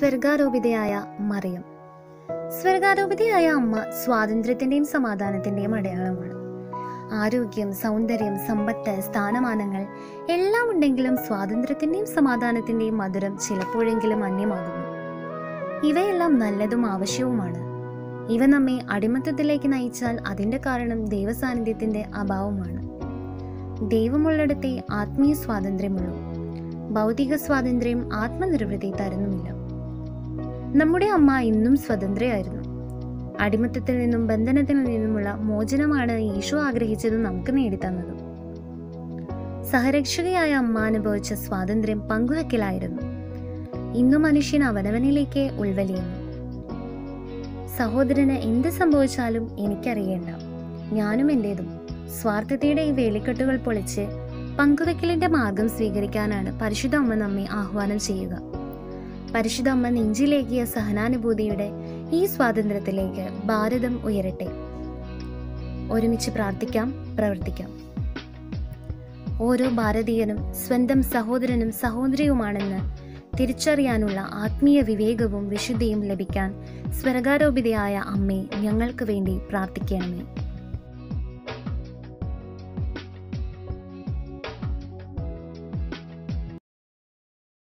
സ്വർഗാരോപിതയായ മറിയം സ്വർഗാരോപിതയായ അമ്മ സ്വാതന്ത്ര്യത്തിന്റെയും സമാധാനത്തിന്റെയും അടയാളമാണ് ആരോഗ്യം സൗന്ദര്യം സമ്പത്ത് സ്ഥാനമാനങ്ങൾ എല്ലാം ഉണ്ടെങ്കിലും സ്വാതന്ത്ര്യത്തിന്റെയും സമാധാനത്തിന്റെയും മധുരം ചിലപ്പോഴെങ്കിലും അന്യമാകുന്നു ഇവയെല്ലാം നല്ലതും ആവശ്യവുമാണ് ഇവ നമ്മെ അടിമത്തത്തിലേക്ക് നയിച്ചാൽ അതിന്റെ കാരണം ദൈവസാന്നിധ്യത്തിന്റെ അഭാവമാണ് ദൈവമുള്ളിടത്തെ ആത്മീയ സ്വാതന്ത്ര്യമുള്ളൂ ഭൗതിക സ്വാതന്ത്ര്യം ആത്മനിർവൃത്തി തരുന്നുമില്ല നമ്മുടെ അമ്മ ഇന്നും സ്വതന്ത്രയായിരുന്നു അടിമത്തത്തിൽ നിന്നും ബന്ധനത്തിൽ നിന്നുമുള്ള മോചനമാണ് യേശു ആഗ്രഹിച്ചത് നമുക്ക് നേടിത്തന്നതും സഹരക്ഷകയായ അമ്മ അനുഭവിച്ച സ്വാതന്ത്ര്യം പങ്കുവെക്കലായിരുന്നു ഇന്നു മനുഷ്യൻ അവനവനിലേക്ക് ഉൾവലിയുന്നു സഹോദരന് എന്ത് സംഭവിച്ചാലും എനിക്കറിയേണ്ട ഞാനും എൻ്റേതും സ്വാർത്ഥതയുടെ ഈ വേലിക്കെട്ടുകൾ പൊളിച്ച് പങ്കുവെക്കലിന്റെ മാർഗം സ്വീകരിക്കാനാണ് പരിശുദ്ധ അമ്മ നമ്മെ ആഹ്വാനം ചെയ്യുക പരിശുദ്ധ അമ്മ നെഞ്ചിലേക്കിയ സഹനാനുഭൂതിയുടെ ഈ സ്വാതന്ത്ര്യത്തിലേക്ക് ഭാരതം ഉയരട്ടെ ഒരുമിച്ച് പ്രാർത്ഥിക്കാം പ്രവർത്തിക്കാം ഓരോ ഭാരതീയനും സ്വന്തം സഹോദരനും സഹോദരിയുമാണെന്ന് തിരിച്ചറിയാനുള്ള ആത്മീയ വിവേകവും വിശുദ്ധിയും ലഭിക്കാൻ സ്വർഗാരോപിതയായ അമ്മേ ഞങ്ങൾക്ക് വേണ്ടി പ്രാർത്ഥിക്കണമേ